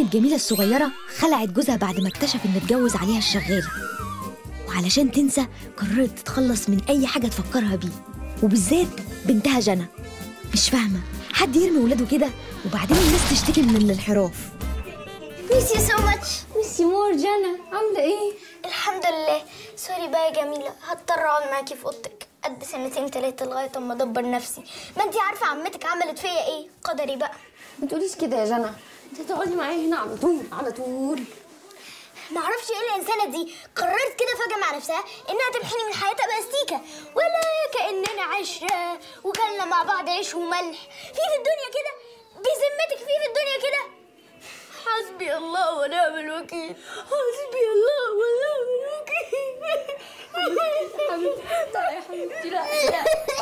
كانت جميلة الصغيرة خلعت جوزها بعد ما اكتشف إن اتجوز عليها الشغالة وعلشان تنسى قررت تتخلص من أي حاجة تفكرها بيه وبالذات بنتها جنى مش فاهمة حد يرمي ولاده كده وبعدين الناس تشتكي من الانحراف ميس يو سو ماتش ميسي مور جانا عاملة ايه؟ الحمد لله سوري بقى يا جميلة هضطر اقعد معاكي في اوضتك قد سنتين تلاتة لغاية اما ادبر نفسي ما انتي عارفة عمتك عملت فيا ايه قدري بقى ما تقوليش كده يا جانا انت هتقعدي معايا هنا على طول على طول معرفش ايه الانسانة دي قررت كده فجأة مع نفسها انها تمحيني من حياتها باستيكة ولا كأننا عشرة وكلنا مع بعض عيش وملح في في الدنيا كده بذمتك في في الدنيا كده حسبي الله ونعم الوكيل حسبي الله ونعم الوكيل حبيبتي تعالي يا حبيبتي لا لا